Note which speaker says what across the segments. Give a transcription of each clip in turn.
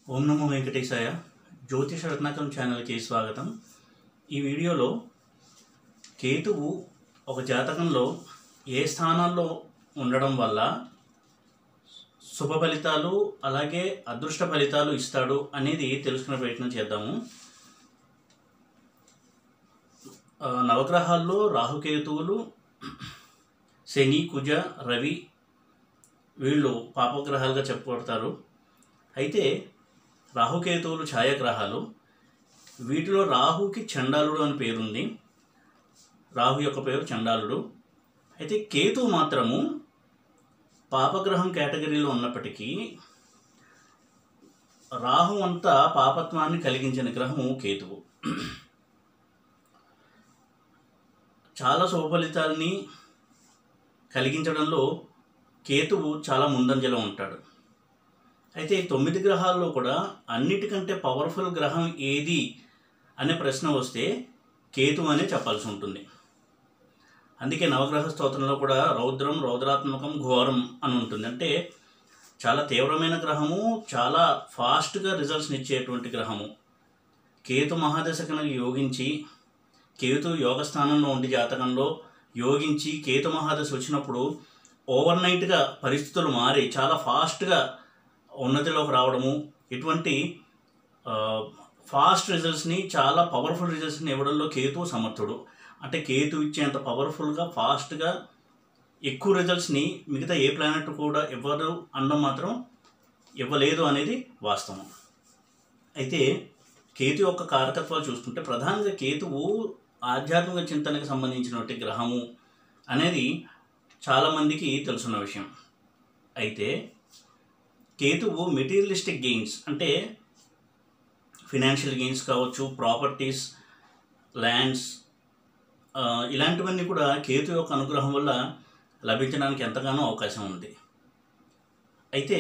Speaker 1: ఓం నమో వెంకటేశాయ జ్యోతిష రత్నాకరం ఛానల్కి స్వాగతం ఈ వీడియోలో కేతువు ఒక జాతకంలో ఏ స్థానాల్లో ఉండడం వల్ల శుభ ఫలితాలు అలాగే అదృష్ట ఫలితాలు ఇస్తాడు అనేది తెలుసుకునే ప్రయత్నం చేద్దాము ఆ, నవగ్రహాల్లో రాహుకేతువులు శని కుజ రవి వీళ్ళు పాపగ్రహాలుగా చెప్పబడతారు అయితే రాహుకేతువులు ఛాయాగ్రహాలు వీటిలో రాహుకి చండాలుడు అని పేరుంది రాహు యొక్క పేరు చండాలుడు అయితే కేతువు మాత్రము పాపగ్రహం కేటగిరీలో ఉన్నప్పటికీ రాహు అంతా పాపత్వాన్ని కలిగించిన గ్రహము కేతువు చాలా శుభ ఫలితాల్ని కలిగించడంలో కేతువు చాలా ముందంజలో ఉంటాడు అయితే ఈ తొమ్మిది గ్రహాల్లో కూడా అన్నిటికంటే పవర్ఫుల్ గ్రహం ఏది అనే ప్రశ్న వస్తే కేతు అనే చెప్పాల్సి ఉంటుంది అందుకే నవగ్రహ స్తోత్రంలో కూడా రౌద్రం రౌద్రాత్మకం ఘోరం అని ఉంటుంది అంటే చాలా తీవ్రమైన గ్రహము చాలా ఫాస్ట్గా రిజల్ట్స్ని ఇచ్చేటువంటి గ్రహము కేతు మహాదశ కనుక యోగించి కేతు యోగ స్థానంలో ఉండి జాతకంలో యోగించి కేతు మహాదశ వచ్చినప్పుడు ఓవర్ నైట్గా పరిస్థితులు మారి చాలా ఫాస్ట్గా ఉన్నతిలోకి రావడము ఇటువంటి ఫాస్ట్ రిజల్ట్స్ని చాలా పవర్ఫుల్ రిజల్ట్స్ని ఇవ్వడంలో కేతు సమర్థుడు అంటే కేతు ఇచ్చేంత పవర్ఫుల్గా ఫాస్ట్గా ఎక్కువ రిజల్ట్స్ని మిగతా ఏ ప్లానెట్ కూడా ఇవ్వదు అనడం మాత్రం ఇవ్వలేదు అనేది వాస్తవం అయితే కేతు యొక్క కారకత్వాలు చూసుకుంటే ప్రధానంగా కేతువు ఆధ్యాత్మిక చింతనకు సంబంధించినటువంటి గ్రహము అనేది చాలామందికి తెలుసున్న విషయం అయితే కేతువు మెటీరియలిస్టిక్ గెయిన్స్ అంటే ఫినాన్షియల్ గెయిన్స్ కావచ్చు ప్రాపర్టీస్ ల్యాండ్స్ ఆ, ఇలాంటివన్నీ కూడా కేతు యొక్క అనుగ్రహం వల్ల లభించడానికి ఎంతగానో అవకాశం ఉంది అయితే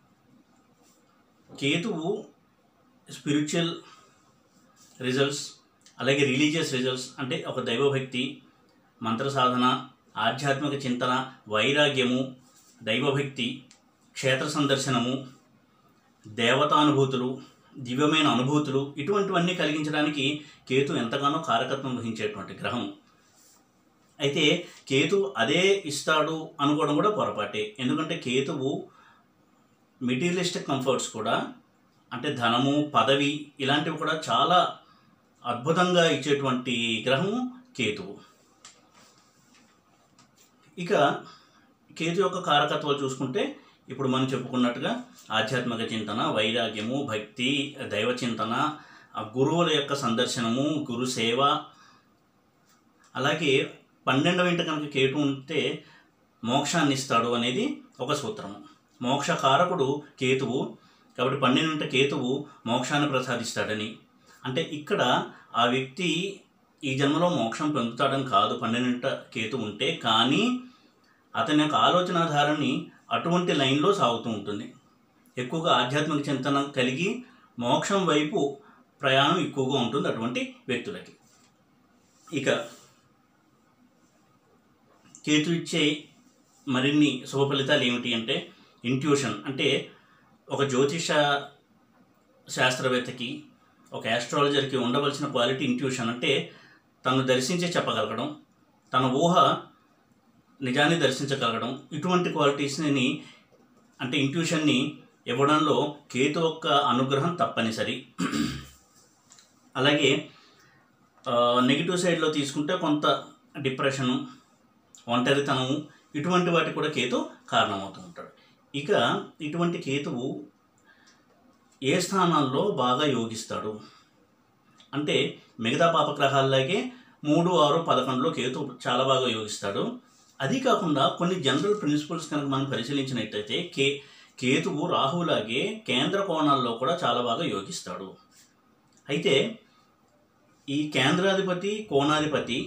Speaker 1: కేతువు స్పిరిచువల్ రిజల్ట్స్ అలాగే రిలీజియస్ రిజల్ట్స్ అంటే ఒక దైవభక్తి మంత్ర సాధన ఆధ్యాత్మిక చింతన వైరాగ్యము దైవభక్తి క్షేత్ర సందర్శనము దేవతానుభూతులు దివ్యమైన అనుభూతులు ఇటువంటివన్నీ కలిగించడానికి కేతు ఎంతగానో కారకత్వం వహించేటువంటి గ్రహం అయితే కేతు అదే ఇస్తాడు అనుకోవడం కూడా పొరపాటే ఎందుకంటే కేతువు మెటీరియలిస్టిక్ కంఫర్ట్స్ కూడా అంటే ధనము పదవి ఇలాంటివి కూడా చాలా అద్భుతంగా ఇచ్చేటువంటి గ్రహము కేతువు ఇక కేతు యొక్క కారకత్వాలు చూసుకుంటే ఇప్పుడు మనం చెప్పుకున్నట్టుగా ఆధ్యాత్మిక చింతన వైరాగ్యము భక్తి దైవ చింతన ఆ గురువుల యొక్క సందర్శనము గురు సేవ అలాగే పన్నెండవ ఇంట కనుక కేతు ఉంటే మోక్షాన్ని ఇస్తాడు అనేది ఒక సూత్రము మోక్షకారకుడు కేతువు కాబట్టి పన్నెండింట కేతువు మోక్షాన్ని ప్రసాదిస్తాడని అంటే ఇక్కడ ఆ వ్యక్తి ఈ జన్మలో మోక్షం పొందుతాడని కాదు పన్నెండింట కేతు ఉంటే కానీ అతని యొక్క ఆలోచనాధారని అటువంటి లైన్లో సాగుతూ ఉంటుంది ఎక్కువగా ఆధ్యాత్మిక చింతన కలిగి మోక్షం వైపు ప్రయాణం ఎక్కువగా ఉంటుంది అటువంటి వ్యక్తులకి ఇక కేతు ఇచ్చే మరిన్ని శుభ ఫలితాలు ఏమిటి అంటే ఇంట్యూషన్ అంటే ఒక జ్యోతిష శాస్త్రవేత్తకి ఒక ఆస్ట్రాలజర్కి ఉండవలసిన క్వాలిటీ ఇంట్యూషన్ అంటే తను దర్శించి చెప్పగలగడం తన ఊహ నిజాన్ని దర్శించగలగడం ఇటువంటి క్వాలిటీస్ని అంటే ఇంట్యూషన్ని ఇవ్వడంలో కేతు యొక్క అనుగ్రహం తప్పనిసరి అలాగే నెగిటివ్ సైడ్లో తీసుకుంటే కొంత డిప్రెషను ఒంటరితనము ఇటువంటి వాటికి కూడా కేతు కారణమవుతూ ఉంటాడు ఇక ఇటువంటి కేతువు ఏ స్థానాల్లో బాగా యోగిస్తాడు అంటే మిగతా పాపగ్రహాల్లాగే మూడు ఆరు పదకొండులో కేతు చాలా బాగా యోగిస్తాడు అది కాకుండా కొన్ని జనరల్ ప్రిన్సిపల్స్ కనుక మనం పరిశీలించినట్టయితే కే కేతువు రాహులాగే కేంద్ర కోణాల్లో కూడా చాలా బాగా యోగిస్తాడు అయితే ఈ కేంద్రాధిపతి కోణాధిపతి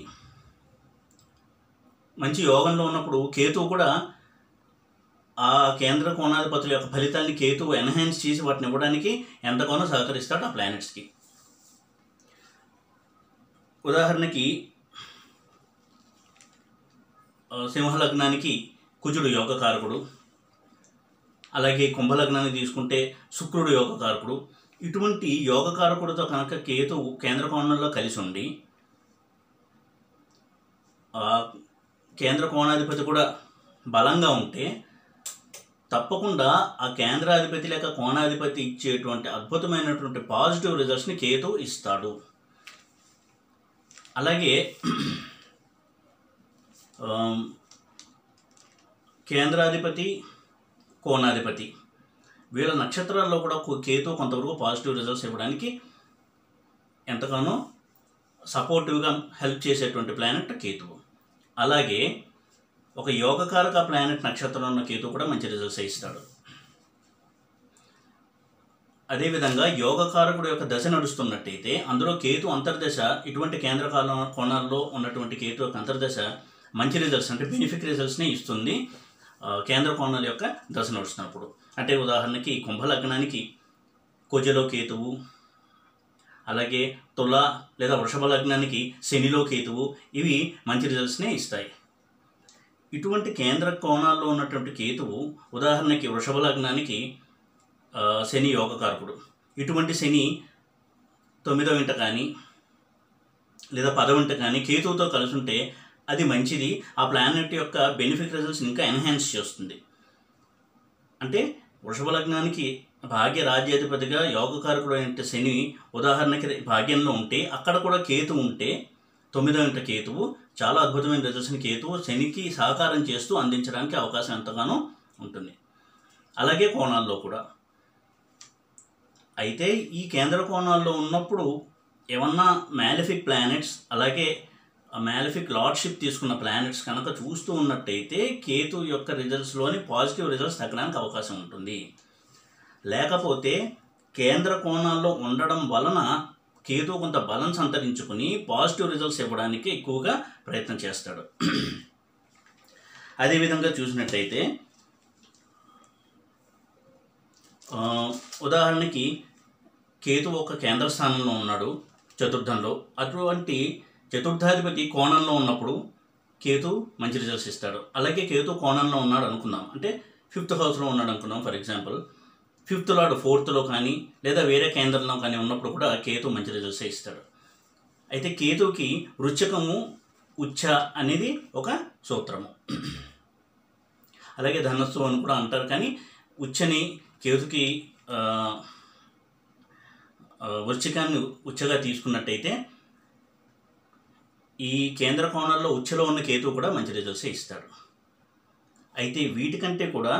Speaker 1: మంచి యోగంలో ఉన్నప్పుడు కేతువు కూడా ఆ కేంద్ర కోణాధిపతుల యొక్క ఫలితాన్ని కేతువు ఎన్హాన్స్ చేసి వాటిని ఇవ్వడానికి ఎంతగానో సహకరిస్తాడు ఆ ప్లానెట్స్కి ఉదాహరణకి ఆ, సింహలగ్నానికి కుజుడు యోగకారకుడు అలాగే కుంభలగ్నాన్ని తీసుకుంటే శుక్రుడు యోగకారకుడు ఇటువంటి యోగకారకుడితో కనుక కేతువు కేంద్ర కోణంలో కలిసి ఉండి ఆ కేంద్ర కోణాధిపతి కూడా బలంగా ఉంటే తప్పకుండా ఆ కేంద్రాధిపతి లేక కోణాధిపతి ఇచ్చేటువంటి అద్భుతమైనటువంటి పాజిటివ్ రిజల్ట్స్ని కేతు ఇస్తాడు అలాగే ఆమ్, కేంద్రాధిపతి కోణాధిపతి వీళ్ళ నక్షత్రాల్లో కూడా కొ- కేతు కొంతవరకు పాజిటివ్ రిజల్ట్స్ ఇవ్వడానికి ఎంతగానో సపోర్టివ్గా హెల్ప్ చేసేటువంటి ప్లానెట్ కేతువు అలాగే ఒక యోగకారక ప్లానెట్ నక్షత్రంలో ఉన్న కేతు కూడా మంచి రిజల్ట్స్ ఇస్తాడు అదేవిధంగా యోగకారకుడు యొక్క దశ నడుస్తున్నట్టయితే అందులో కేతు అంతర్దశ ఇటువంటి కేంద్ర కాల కోణాల్లో ఉన్నటువంటి కేతు యొక్క అంతర్దశ మంచి రిజల్ట్స్ అంటే బెనిఫిక్ రిజల్ట్స్ని ఇస్తుంది ఆ, కేంద్ర కోణాల యొక్క దశ నడుస్తున్నప్పుడు అంటే ఉదాహరణకి కుంభలగ్నానికి కుజలో కేతువు అలాగే తుల లేదా వృషభ లగ్నానికి శనిలో కేతువు ఇవి మంచి రిజల్ట్స్నే ఇస్తాయి ఇటువంటి కేంద్ర కోణాల్లో ఉన్నటువంటి కేతువు ఉదాహరణకి వృషభ లగ్నానికి ఆ, శని యోగకారకుడు ఇటువంటి శని తొమ్మిదో ఇంట కానీ లేదా పదవింట కానీ కేతువుతో కలిసి ఉంటే అది మంచిది ఆ ప్లానెట్ యొక్క బెనిఫిట్ రిజల్ట్స్ ఇంకా ఎన్హాన్స్ చేస్తుంది అంటే వృషభ లగ్నానికి భాగ్య రాజ్యాధిపతిగా యోగకారకుడు అయిన శని ఉదాహరణకి భాగ్యంలో ఉంటే అక్కడ కూడా కేతు ఉంటే తొమ్మిదో ఇంట కేతువు చాలా అద్భుతమైన రిజల్ట్స్ని కేతువు శనికి సహకారం చేస్తూ అందించడానికి అవకాశం ఎంతగానో ఉంటుంది అలాగే కోణాల్లో కూడా అయితే ఈ కేంద్ర కోణాల్లో ఉన్నప్పుడు ఏమన్నా మ్యాలిఫిక్ ప్లానెట్స్ అలాగే మ్యాలిఫిక్ లార్డ్షిప్ తీసుకున్న ప్లానెట్స్ కనుక చూస్తూ ఉన్నట్టయితే కేతు యొక్క రిజల్ట్స్లోని పాజిటివ్ రిజల్ట్స్ తగ్గడానికి అవకాశం ఉంటుంది లేకపోతే కేంద్ర కోణాల్లో ఉండడం వలన కేతు కొంత బలం సంతరించుకుని పాజిటివ్ రిజల్ట్స్ ఇవ్వడానికి ఎక్కువగా ప్రయత్నం చేస్తాడు అదేవిధంగా చూసినట్టయితే ఆ, ఉదాహరణకి కేతు ఒక కేంద్ర స్థానంలో ఉన్నాడు చతుర్థంలో అటువంటి చతుర్థాధిపతి కోణంలో ఉన్నప్పుడు కేతు మంచి రిజల్ట్స్ ఇస్తాడు అలాగే కేతు కోణంలో ఉన్నాడు అనుకుందాం అంటే ఫిఫ్త్ హౌస్లో ఉన్నాడు అనుకుందాం ఫర్ ఎగ్జాంపుల్ ఫిఫ్త్ లార్డ్ ఫోర్త్లో కానీ లేదా వేరే కేంద్రంలో కానీ ఉన్నప్పుడు కూడా కేతు మంచి రిజల్ట్స్ ఇస్తాడు అయితే కేతుకి వృచ్చకము ఉచ్చ అనేది ఒక సూత్రము అలాగే ధనస్సు అని కూడా అంటారు కానీ ఉచ్చని కేతుకి ఆ, ఆ, వృశ్చికాన్ని ఉచ్చగా తీసుకున్నట్టయితే ఈ కేంద్ర కోణంలో ఉచ్చలో ఉన్న కేతువు కూడా మంచి రిజల్ట్స్ ఇస్తాడు అయితే వీటికంటే కూడా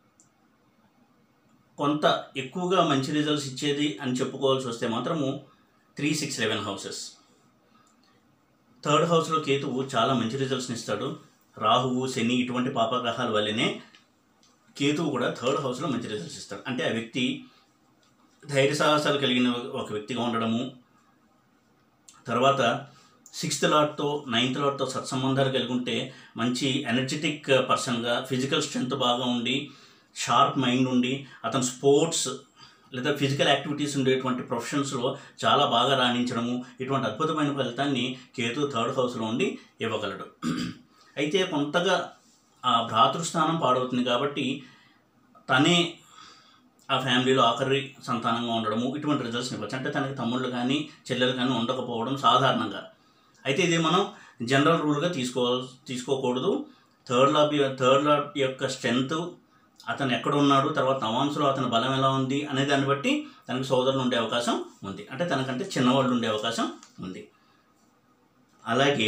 Speaker 1: కొంత ఎక్కువగా మంచి రిజల్ట్స్ ఇచ్చేది అని చెప్పుకోవాల్సి వస్తే మాత్రము three six eleven houses third హౌస్లో కేతువు చాలా మంచి రిజల్ట్స్ని ఇస్తాడు రాహువు శని ఇటువంటి పాపగ్రహాల వల్లనే కేతువు కూడా థర్డ్ హౌస్లో మంచి రిజల్ట్స్ ఇస్తాడు అంటే ఆ వ్యక్తి ధైర్య సాహసాలు కలిగిన ఒక వ్యక్తిగా ఉండడము తర్వాత సిక్స్త్ లాట్తో నైన్త్ లాట్తో సత్సంబంధాలు కలిగి ఉంటే మంచి ఎనర్జెటిక్ పర్సన్గా ఫిజికల్ స్ట్రెంగ్త్ బాగా ఉండి షార్ప్ మైండ్ ఉండి అతను స్పోర్ట్స్ లేదా ఫిజికల్ యాక్టివిటీస్ ఉండేటువంటి ప్రొఫెషన్స్లో చాలా బాగా రాణించడము ఇటువంటి అద్భుతమైన ఫలితాన్ని కేతు థర్డ్ హౌస్లో ఉండి ఇవ్వగలడు అయితే కొంతగా ఆ భ్రాతృస్థానం పాడవుతుంది కాబట్టి తనే ఆ ఫ్యామిలీలో ఆఖరి సంతానంగా ఉండడము ఇటువంటి రిజల్ట్స్ ఇవ్వచ్చు అంటే తనకి తమ్ముళ్ళు కానీ చెల్లెలు కానీ ఉండకపోవడం సాధారణంగా అయితే ఇది మనం జనరల్ రూల్గా తీసుకో తీసుకోకూడదు థర్డ్ లాబ్ థర్డ్ లాబ్ యొక్క స్ట్రెంగ్త్ అతను ఎక్కడ ఉన్నాడు తర్వాత నవాంశలో అతని బలం ఎలా ఉంది అనే దాన్ని బట్టి తనకు సోదరులు ఉండే అవకాశం ఉంది అంటే తనకంటే చిన్నవాళ్ళు ఉండే అవకాశం ఉంది అలాగే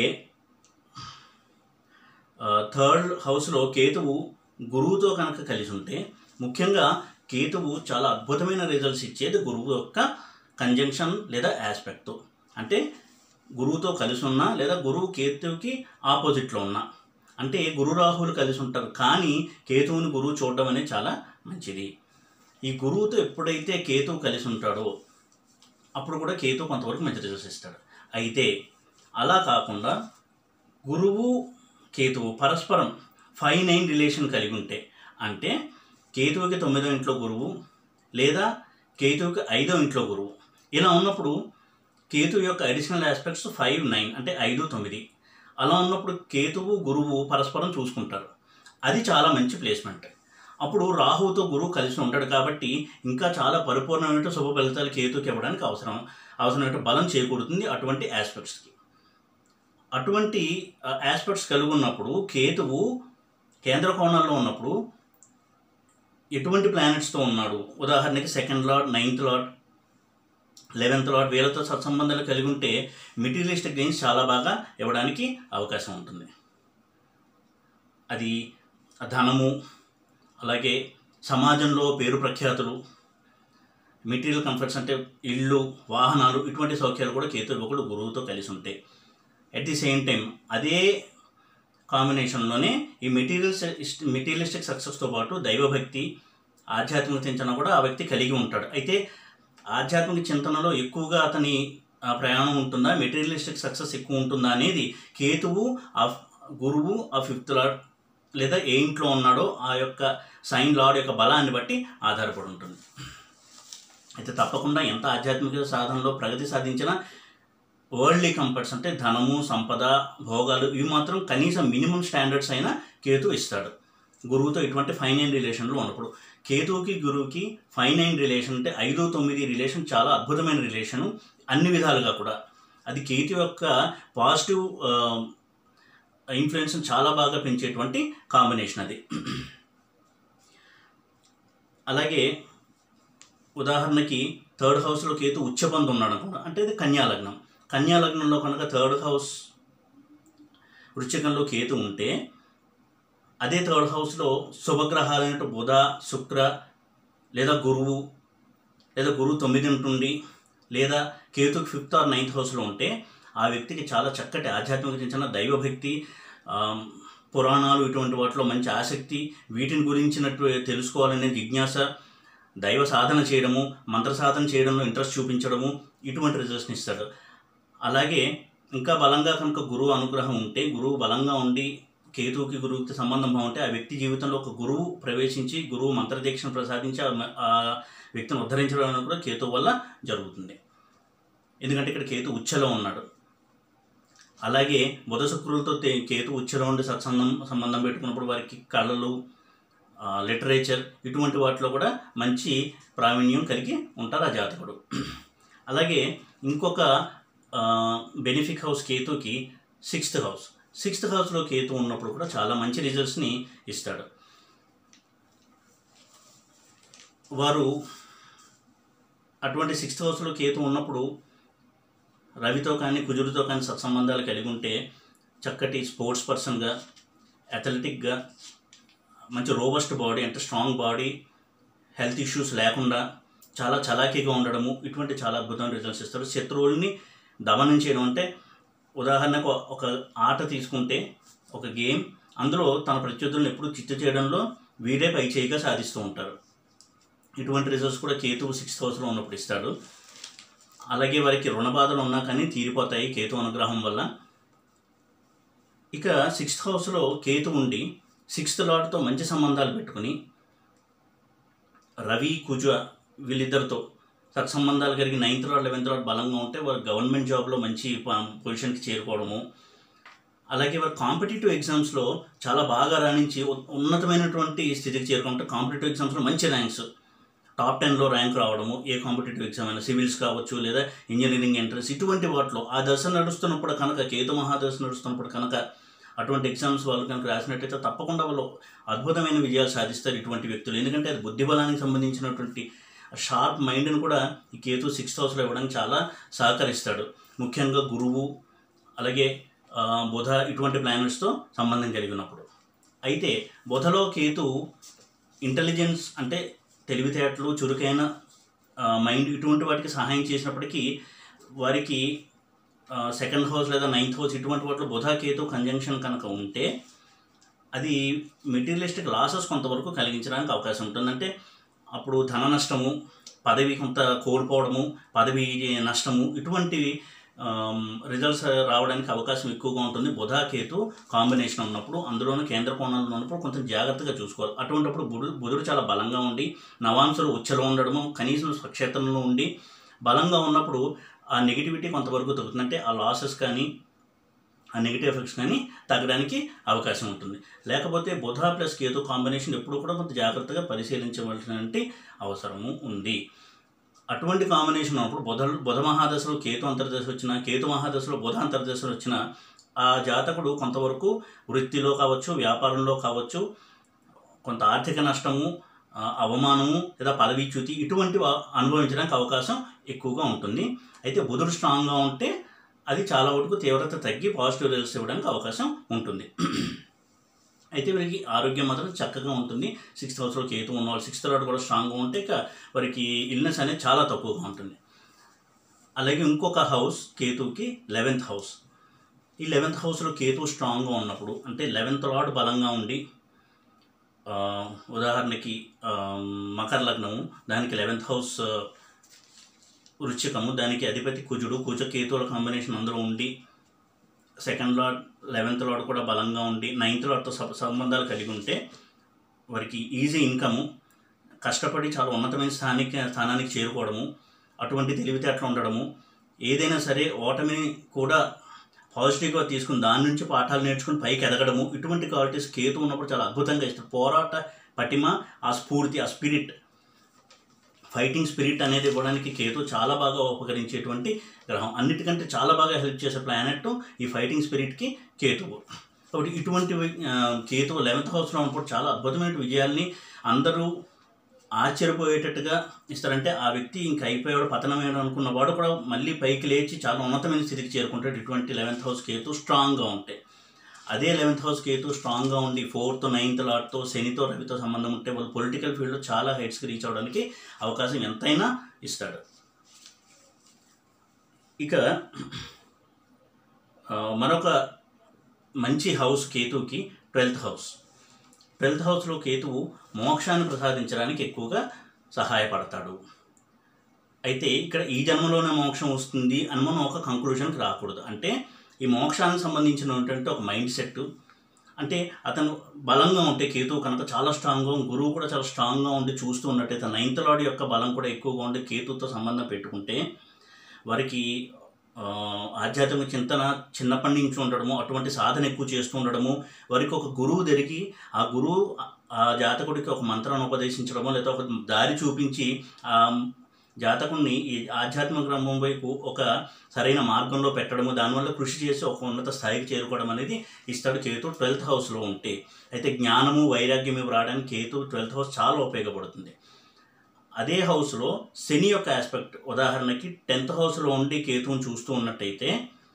Speaker 1: థర్డ్ హౌస్లో కేతువు గురువుతో కనుక కలిసి ఉంటే ముఖ్యంగా కేతువు చాలా అద్భుతమైన రిజల్ట్స్ ఇచ్చేది గురువు యొక్క కంజంక్షన్ లేదా ఆస్పెక్ట్ అంటే గురువుతో కలిసి ఉన్నా లేదా గురువు కేతువుకి ఆపోజిట్లో ఉన్నా అంటే గురు రాహువులు కలిసి ఉంటారు కానీ కేతువుని గురువు చూడడం అనేది చాలా మంచిది ఈ గురువుతో ఎప్పుడైతే కేతువు కలిసి ఉంటాడో అప్పుడు కూడా కేతువు కొంతవరకు మంచి రిజల్ట్స్ ఇస్తాడు అయితే అలా కాకుండా గురువు కేతువు పరస్పరం ఫైవ్ నైన్ రిలేషన్ కలిగి ఉంటే అంటే కేతువుకి తొమ్మిదో ఇంట్లో గురువు లేదా కేతువుకి ఐదో ఇంట్లో గురువు ఇలా ఉన్నప్పుడు కేతువు యొక్క అడిషనల్ ఆస్పెక్ట్స్ ఫైవ్ నైన్ అంటే ఐదు తొమ్మిది అలా ఉన్నప్పుడు కేతువు గురువు పరస్పరం చూసుకుంటారు అది చాలా మంచి ప్లేస్మెంట్ అప్పుడు రాహువుతో గురువు కలిసి ఉంటాడు కాబట్టి ఇంకా చాలా పరిపూర్ణమైన శుభ ఫలితాలు కేతుకి ఇవ్వడానికి అవసరం అవసరమైన బలం చేకూరుతుంది అటువంటి ఆస్పెక్ట్స్కి అటువంటి ఆస్పెక్ట్స్ కలిగి ఉన్నప్పుడు కేతువు కేంద్ర కోణంలో ఉన్నప్పుడు ఎటువంటి ప్లానెట్స్తో ఉన్నాడు ఉదాహరణకి second lord ninth lord eleventh lord వీళ్ళతో సత్సంబంధాలు కలిగి ఉంటే మెటీరియలిస్టిక్ గెయిన్స్ చాలా బాగా ఇవ్వడానికి అవకాశం ఉంటుంది అది ధనము అలాగే సమాజంలో పేరు ప్రఖ్యాతులు మెటీరియల్ కంఫర్ట్స్ అంటే ఇళ్ళు వాహనాలు ఇటువంటి సౌఖ్యాలు కూడా కేతు ఒకడు గురువుతో కలిసి ఉంటాయి అట్ ది సేమ్ టైం అదే కాంబినేషన్లోనే ఈ మెటీరియల్స్ మెటీరియలిస్టిక్ సక్సెస్తో పాటు దైవభక్తి ఆధ్యాత్మిక చింతన కూడా ఆ వ్యక్తి కలిగి ఉంటాడు అయితే ఆధ్యాత్మిక చింతనలో ఎక్కువగా అతని ఆ, ప్రయాణం ఉంటుందా మెటీరియలిస్టిక్ సక్సెస్ ఎక్కువ ఉంటుందా అనేది కేతువు ఆ గురువు ఆ ఫిఫ్త్ లార్డ్ లేదా ఏ ఇంట్లో ఉన్నాడో ఆ యొక్క సైన్ లార్డ్ యొక్క బలాన్ని బట్టి ఆధారపడి ఉంటుంది అయితే తప్పకుండా ఎంత ఆధ్యాత్మిక సాధనలో ప్రగతి సాధించినా వరల్డ్లీ కంఫర్ట్స్ అంటే ధనము సంపద భోగాలు ఇవి మాత్రం కనీసం మినిమం స్టాండర్డ్స్ అయినా కేతు ఇస్తాడు గురువుతో ఇటువంటి ఫైన్ అయిన రిలేషన్లో ఉన్నప్పుడు కేతువుకి గురువుకి ఫైన్ అయిన రిలేషన్ అంటే ఐదు తొమ్మిది రిలేషన్ చాలా అద్భుతమైన రిలేషను అన్ని విధాలుగా కూడా అది కేతు యొక్క పాజిటివ్ ఇన్ఫ్లుయెన్స్ చాలా బాగా పెంచేటువంటి కాంబినేషన్ అది అలాగే ఉదాహరణకి థర్డ్ హౌస్లో కేతు ఉచ్చబంధు ఉన్నాడు అనుకున్నా అంటే ఇది కన్యా లగ్నం కన్యా లగ్నంలో కనుక థర్డ్ హౌస్ వృశ్చికంలో కేతు ఉంటే అదే థర్డ్ హౌస్లో శుభగ్రహాలైన బుధ శుక్ర లేదా గురువు లేదా గురువు తొమ్మిది ఉంటుండి లేదా కేతుకు ఫిఫ్త్ ఆర్ నైన్త్ హౌస్లో ఉంటే ఆ వ్యక్తికి చాలా చక్కటి ఆధ్యాత్మిక చింతన దైవభక్తి ఆమ్, పురాణాలు ఇటువంటి వాటిలో మంచి ఆసక్తి వీటిని గురించినట్టు తెలుసుకోవాలనే జిజ్ఞాస దైవ సాధన చేయడము మంత్ర సాధన చేయడంలో ఇంట్రెస్ట్ చూపించడము ఇటువంటి రిజల్ట్స్ని ఇస్తాడు అలాగే ఇంకా బలంగా కనుక గురువు అనుగ్రహం ఉంటే గురువు బలంగా ఉండి కేతువుకి గురువుకి సంబంధం బాగుంటే ఆ వ్యక్తి జీవితంలో ఒక గురువు ప్రవేశించి గురువు మంత్రదీక్షను ప్రసాదించి ఆ మ- ఆ వ్యక్తిని ఉద్ధరించడం అనేది కూడా కేతువు వల్ల జరుగుతుంది ఎందుకంటే ఇక్కడ కేతు ఉచ్చలో ఉన్నాడు అలాగే బుధ శుక్రులతో తే- కేతు ఉచ్చలో ఉండి సత్సంగం సంబంధం పెట్టుకున్నప్పుడు వారికి కళలు లిటరేచర్ ఇటువంటి వాటిలో కూడా మంచి ప్రావీణ్యం కలిగి ఉంటారు ఆ జాతకుడు అలాగే ఇంకొక బెనిఫిక్ హౌస్ కేతుకి సిక్స్త్ హౌస్ సిక్స్త్ హౌస్లో కేతు ఉన్నప్పుడు కూడా చాలా మంచి రిజల్ట్స్ని ఇస్తాడు వారు అటువంటి సిక్స్త్ హౌస్లో కేతు ఉన్నప్పుడు రవితో కానీ కుజుడితో కానీ సత్సంబంధాలు కలిగి ఉంటే చక్కటి స్పోర్ట్స్ పర్సన్గా అథ్లెటిక్గా మంచి రోబస్ట్ బాడీ అంటే స్ట్రాంగ్ బాడీ హెల్త్ ఇష్యూస్ లేకుండా చాలా చలాకీగా ఉండడము ఇటువంటి చాలా అద్భుతమైన రిజల్ట్స్ ఇస్తారు శత్రువుల్ని దమనం చేయడం అంటే ఉదాహరణకు ఒక ఆట తీసుకుంటే ఒక గేమ్ అందులో తన ప్రత్యర్థులను ఎప్పుడు చిత్తు చేయడంలో వీరే పై చేయిగా సాధిస్తూ ఉంటారు ఇటువంటి రిజల్ట్స్ కూడా కేతువు సిక్స్త్ హౌస్లో ఉన్నప్పుడు ఇస్తాడు అలాగే వారికి రుణ బాధలు ఉన్నా కానీ తీరిపోతాయి కేతు అనుగ్రహం వల్ల ఇక సిక్స్త్ హౌస్లో కేతు ఉండి సిక్స్త్ లార్డ్తో మంచి సంబంధాలు పెట్టుకుని రవి కుజ వీళ్ళిద్దరితో సత్సంబంధాలు కలిగి నైన్త్ లార్డ్ లెవెన్త్ లార్డ్ బలంగా ఉంటే వారు గవర్నమెంట్ జాబ్లో మంచి ప- పొజిషన్కి చేరుకోవడము అలాగే వారు కాంపిటేటివ్ ఎగ్జామ్స్లో చాలా బాగా రాణించి ఉ- ఉన్నతమైనటువంటి స్థితికి చేరుకుంటే కాంపిటేటివ్ ఎగ్జామ్స్లో మంచి ర్యాంక్స్ టాప్ టెన్లో ర్యాంక్ రావడము ఏ కాంపిటేటివ్ ఎగ్జామ్ అయినా సివిల్స్ కావచ్చు లేదా ఇంజనీరింగ్ ఎంట్రన్స్ ఇటువంటి వాటిలో ఆ దశ నడుస్తున్నప్పుడు కనుక కేతు మహాదశ నడుస్తున్నప్పుడు కనుక అటువంటి ఎగ్జామ్స్ వాళ్ళు కనుక రాసినట్టయితే తప్పకుండా వాళ్ళు అద్భుతమైన విజయాలు సాధిస్తారు ఇటువంటి వ్యక్తులు ఎందుకంటే అది బుద్ధి బలానికి సంబంధించినటువంటి షార్ప్ మైండ్ని కూడా ఈ కేతు సిక్స్త్ హౌస్లో ఇవ్వడానికి చాలా సహకరిస్తాడు ముఖ్యంగా గురువు అలాగే ఆ, బుధ ఇటువంటి ప్లానెట్స్తో సంబంధం కలిగినప్పుడు అయితే బుధలో కేతు ఇంటెలిజెన్స్ అంటే తెలివితేటలు చురుకైన ఆ, మైండ్ ఇటువంటి వాటికి సహాయం చేసినప్పటికీ వారికి సెకండ్ హౌస్ లేదా నైన్త్ హౌస్ ఇటువంటి వాటిలో బుధ కేతు కంజంక్షన్ కనుక ఉంటే అది మెటీరియలిస్టిక్ లాసెస్ కొంతవరకు కలిగించడానికి అవకాశం ఉంటుందంటే అప్పుడు ధన నష్టము పదవి కొంత కోల్పోవడము పదవి నష్టము ఇటువంటి రిజల్ట్స్ రావడానికి అవకాశం ఎక్కువగా ఉంటుంది బుధ కేతు కాంబినేషన్ ఉన్నప్పుడు అందులోనూ కేంద్ర కోణంలో ఉన్నప్పుడు కొంచెం జాగ్రత్తగా చూసుకోవాలి అటువంటిప్పుడు బుధుడు బుధుడు చాలా బలంగా ఉండి నవాంశులు ఉచ్చలో ఉండడము కనీసం స్వక్షేత్రంలో ఉండి బలంగా ఉన్నప్పుడు ఆ నెగిటివిటీ కొంతవరకు తగ్గుతుంది అంటే ఆ లాసెస్ కానీ ఆ నెగిటివ్ ఎఫెక్ట్స్ కానీ తగ్గడానికి అవకాశం ఉంటుంది లేకపోతే బుధ ప్లస్ కేతు కాంబినేషన్ ఎప్పుడు కూడా కొంత జాగ్రత్తగా పరిశీలించవలసినటువంటి అవసరము ఉంది అటువంటి కాంబినేషన్ ఉన్నప్పుడు బుధ బుధ మహాదశలో కేతు అంతర్దశ వచ్చిన కేతు మహాదశలో బుధ అంతర్దశలు వచ్చిన ఆ జాతకుడు కొంతవరకు వృత్తిలో కావచ్చు వ్యాపారంలో కావచ్చు కొంత ఆర్థిక నష్టము ఆ, అవమానము లేదా పదవీచ్యుతి ఇటువంటివి అనుభవించడానికి అవకాశం ఎక్కువగా ఉంటుంది అయితే బుధుడు స్ట్రాంగ్గా ఉంటే అది చాలా వరకు తీవ్రత తగ్గి పాజిటివ్ రిజల్ట్స్ ఇవ్వడానికి అవకాశం ఉంటుంది అయితే వీరికి ఆరోగ్యం మాత్రం చక్కగా ఉంటుంది సిక్స్త్ హౌస్లో కేతు ఉన్న వాళ్ళు సిక్స్త్ లాడ్ కూడా స్ట్రాంగ్గా ఉంటే ఇక వారికి ఇల్నెస్ అనేది చాలా తక్కువగా ఉంటుంది అలాగే ఇంకొక హౌస్ కేతుకి లెవెన్త్ హౌస్ ఈ లెవెన్త్ హౌస్లో కేతు స్ట్రాంగ్గా ఉన్నప్పుడు అంటే లెవెన్త్ లాడ్ బలంగా ఉండి ఆ, ఉదాహరణకి ఆ, మకర లగ్నము దానికి లెవెన్త్ హౌస్ ఆ, వృశ్చికము దానికి అధిపతి కుజుడు కుజ కేతువుల కాంబినేషన్ అందులో ఉండి సెకండ్ లార్డ్ లెవెన్త్ లార్డ్ కూడా బలంగా ఉండి నైన్త్ లార్డ్తో సబ్ సంబంధాలు కలిగి ఉంటే వారికి ఈజీ ఇన్కము కష్టపడి చాలా ఉన్నతమైన స్థానిక స్థానానికి చేరుకోవడము అటువంటి తెలివితేటలు ఉండడము ఏదైనా సరే ఓటమిని కూడా పాజిటివ్గా తీసుకుని దాని నుంచి పాఠాలు నేర్చుకుని పైకి ఎదగడము ఇటువంటి క్వాలిటీస్ కేతు ఉన్నప్పుడు చాలా అద్భుతంగా ఇస్తారు పోరాట పటిమ ఆ స్ఫూర్తి ఆ స్పిరిట్ ఫైటింగ్ స్పిరిట్ అనేది ఇవ్వడానికి కేతు చాలా బాగా ఉపకరించేటువంటి గ్రహం అన్నిటికంటే చాలా బాగా హెల్ప్ చేసే ప్లానెట్ ఈ ఫైటింగ్ స్పిరిట్కి కేతువు కాబట్టి ఇటువంటి ఆ, కేతువు లెవెన్త్ హౌస్లో ఉన్నప్పుడు చాలా అద్భుతమైన విజయాల్ని అందరూ ఆశ్చర్యపోయేటట్టుగా ఇస్తారంటే ఆ వ్యక్తి ఇంక అయిపోయాడు పతనమయ్యాడు అనుకున్న వాడు కూడా మళ్ళీ పైకి లేచి చాలా ఉన్నతమైన స్థితికి చేరుకుంటాడు ఇటువంటి లెవెన్త్ హౌస్ కేతు స్ట్రాంగ్గా ఉంటాయి అదే లెవెన్త్ హౌస్ కేతు స్ట్రాంగ్గా ఉండి ఫోర్త్ నైన్త్ లాట్తో శనితో రవితో సంబంధం ఉంటే వాళ్ళు పొలిటికల్ ఫీల్డ్లో చాలా హైట్స్కి రీచ్ అవ్వడానికి అవకాశం ఎంతైనా ఇస్తాడు ఇక ఆ, మరొక మంచి హౌస్ కేతుకి ట్వెల్త్ హౌస్ ట్వెల్త్ హౌస్లో కేతువు మోక్షాన్ని ప్రసాదించడానికి ఎక్కువగా సహాయపడతాడు అయితే ఇక్కడ ఈ జన్మలోనే మోక్షం వస్తుంది అని మనం ఒక కంక్లూషన్కి రాకూడదు అంటే ఈ మోక్షానికి సంబంధించినటువంటి ఒక మైండ్ సెట్ అంటే అతను బలంగా ఉంటే కేతువు కనుక చాలా స్ట్రాంగ్గా గురువు కూడా చాలా స్ట్రాంగ్గా ఉండి చూస్తూ ఉన్నట్టయితే నైన్త్ లార్డ్ యొక్క బలం కూడా ఎక్కువగా ఉండి కేతువుతో సంబంధం పెట్టుకుంటే వారికి ఆ, ఆధ్యాత్మిక చింతన చిన్నప్పటి నుంచి ఉండడము అటువంటి సాధన ఎక్కువ చేస్తూ ఉండడము వారికి ఒక గురువు దొరికి ఆ గురువు ఆ- ఆ జాతకుడికి ఒక మంత్రాన్ని ఉపదేశించడము లేదా ఒక దారి చూపించి ఆ జాతకుడిని ఈ ఆధ్యాత్మిక గ్రంథం వైపు ఒక సరైన మార్గంలో పెట్టడము దానివల్ల కృషి చేసి ఒక ఉన్నత స్థాయికి చేరుకోవడం అనేది ఇస్తాడు కేతు ట్వెల్త్ హౌస్లో ఉంటే అయితే జ్ఞానము వైరాగ్యం ఇవి రావడానికి కేతు ట్వెల్త్ హౌస్ చాలా ఉపయోగపడుతుంది అదే హౌస్లో శని యొక్క ఆస్పెక్ట్ ఉదాహరణకి టెన్త్ హౌస్లో ఉండి కేతువుని చూస్తూ ఉన్నట్టయితే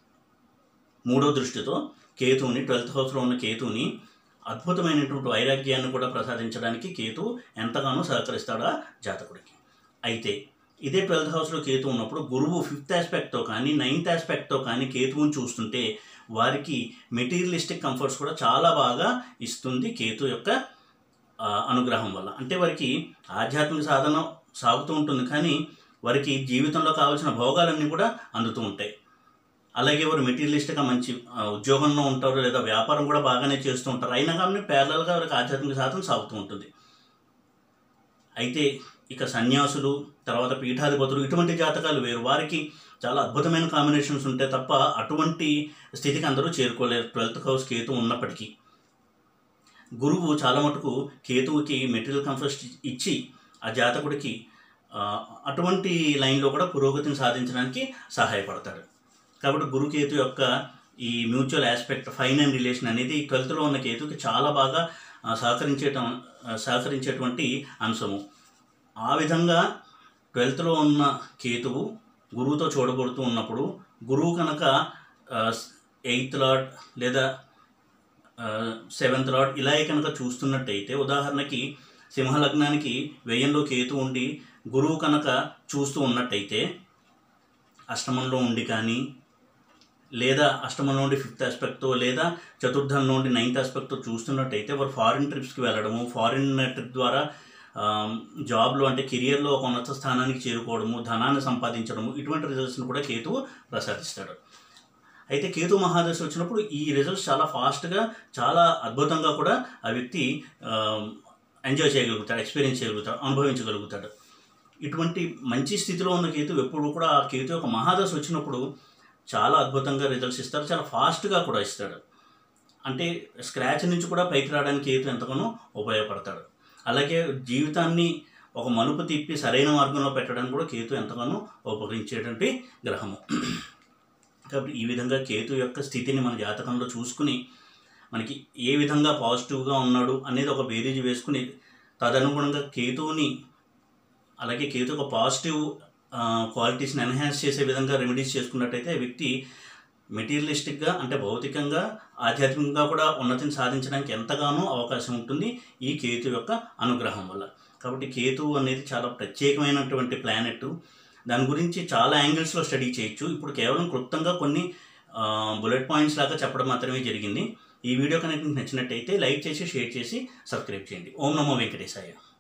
Speaker 1: మూడో దృష్టితో కేతువుని ట్వెల్త్ హౌస్లో ఉన్న కేతువుని అద్భుతమైనటువంటి వైరాగ్యాన్ని కూడా ప్రసాదించడానికి కేతు ఎంతగానో సహకరిస్తాడు ఆ జాతకుడికి అయితే ఇదే ట్వెల్త్ హౌస్లో కేతు ఉన్నప్పుడు గురువు ఫిఫ్త్ ఆస్పెక్ట్తో కానీ నైన్త్ ఆస్పెక్ట్తో కానీ కేతువుని చూస్తుంటే వారికి మెటీరియలిస్టిక్ కంఫర్ట్స్ కూడా చాలా బాగా ఇస్తుంది కేతు యొక్క ఆ, అనుగ్రహం వల్ల అంటే వారికి ఆధ్యాత్మిక సాధన సాగుతూ ఉంటుంది కానీ వారికి జీవితంలో కావాల్సిన భోగాలన్నీ కూడా అందుతూ ఉంటాయి అలాగే వారు మెటీరియలిస్ట్గా మంచి ఆ, ఉద్యోగంలో ఉంటారు లేదా వ్యాపారం కూడా బాగానే చేస్తూ ఉంటారు అయినా కానీ ప్యారలల్గా వారికి ఆధ్యాత్మిక సాధన సాగుతూ ఉంటుంది అయితే ఇక సన్యాసులు తర్వాత పీఠాధిపతులు ఇటువంటి జాతకాలు వేరు వారికి చాలా అద్భుతమైన కాంబినేషన్స్ ఉంటే తప్ప అటువంటి స్థితికి అందరూ చేరుకోలేరు ట్వెల్త్ హౌస్ కేతు ఉన్నప్పటికీ గురువు చాలా మటుకు కేతువుకి మెటీరియల్ కంఫర్ట్స్ ఇచ్చి ఆ జాతకుడికి ఆ, అటువంటి లైన్లో కూడా పురోగతిని సాధించడానికి సహాయపడతాడు కాబట్టి గురుకేతు యొక్క ఈ mutual aspect fine and relation అనేది ట్వెల్త్లో ఉన్న కేతుకి చాలా బాగా ఆ, సహకరించేట ఆ, సహకరించేటువంటి అంశము ఆ విధంగా ట్వెల్త్లో ఉన్న కేతువు గురువుతో చూడబడుతూ ఉన్నప్పుడు గురువు కనుక ఎయిత్ లార్డ్ లేదా సెవెంత్ లార్డ్ ఇలాగే కనుక చూస్తున్నట్టయితే ఉదాహరణకి సింహలగ్నానికి వ్యయంలో కేతు ఉండి గురువు కనుక చూస్తూ ఉన్నట్టయితే అష్టమంలో ఉండి కానీ లేదా అష్టమంలో నుండి ఫిఫ్త్ ఆస్పెక్ట్తో లేదా చతుర్థంలో నుండి నైన్త్ ఆస్పెక్ట్తో చూస్తున్నట్టయితే వారు ఫారిన్ ట్రిప్స్కి వెళ్ళడము ఫారిన్ ట్రిప్ ద్వారా ఆమ్, జాబ్లో అంటే కెరియర్లో ఒక ఉన్నత స్థానానికి చేరుకోవడము ధనాన్ని సంపాదించడము ఇటువంటి రిజల్ట్స్ని కూడా కేతువు ప్రసాదిస్తాడు అయితే కేతు మహాదశ వచ్చినప్పుడు ఈ రిజల్ట్స్ చాలా ఫాస్ట్గా చాలా అద్భుతంగా కూడా ఆ వ్యక్తి ఎంజాయ్ చేయగలుగుతాడు ఎక్స్పీరియన్స్ చేయగలుగుతాడు అనుభవించగలుగుతాడు ఇటువంటి మంచి స్థితిలో ఉన్న కేతు ఎప్పుడు కూడా ఆ కేతు యొక్క మహాదశ వచ్చినప్పుడు చాలా అద్భుతంగా రిజల్ట్స్ ఇస్తారు చాలా ఫాస్ట్గా కూడా ఇస్తాడు అంటే స్క్రాచ్ నుంచి కూడా పైకి రావడానికి కేతు ఎంతగానో ఉపయోగపడతాడు అలాగే జీవితాన్ని ఒక మలుపు తిప్పి సరైన మార్గంలో పెట్టడానికి కూడా కేతు ఎంతగానో ఉపకరించేటువంటి గ్రహము కాబట్టి ఈ విధంగా కేతు యొక్క స్థితిని మన జాతకంలో చూసుకుని మనకి ఏ విధంగా పాజిటివ్గా ఉన్నాడు అనేది ఒక బేరీజ్ వేసుకుని తదనుగుణంగా కేతువుని అలాగే కేతు యొక్క పాజిటివ్ క్వాలిటీస్ని ఎన్హాన్స్ చేసే విధంగా రెమెడీస్ చేసుకున్నట్టయితే ఆ వ్యక్తి మెటీరియలిస్టిక్గా అంటే భౌతికంగా ఆధ్యాత్మికంగా కూడా ఉన్నతిని సాధించడానికి ఎంతగానో అవకాశం ఉంటుంది ఈ కేతు యొక్క అనుగ్రహం వల్ల కాబట్టి కేతు అనేది చాలా ప్రత్యేకమైనటువంటి ప్లానెట్ దాని గురించి చాలా యాంగిల్స్లో స్టడీ చేయొచ్చు ఇప్పుడు కేవలం క్లుప్తంగా కొన్ని బుల్లెట్ పాయింట్స్ లాగా చెప్పడం మాత్రమే జరిగింది ఈ వీడియో కనుక మీకు నచ్చినట్టయితే లైక్ చేసి షేర్ చేసి సబ్స్క్రైబ్ చేయండి ఓం నమో వెంకటేశాయ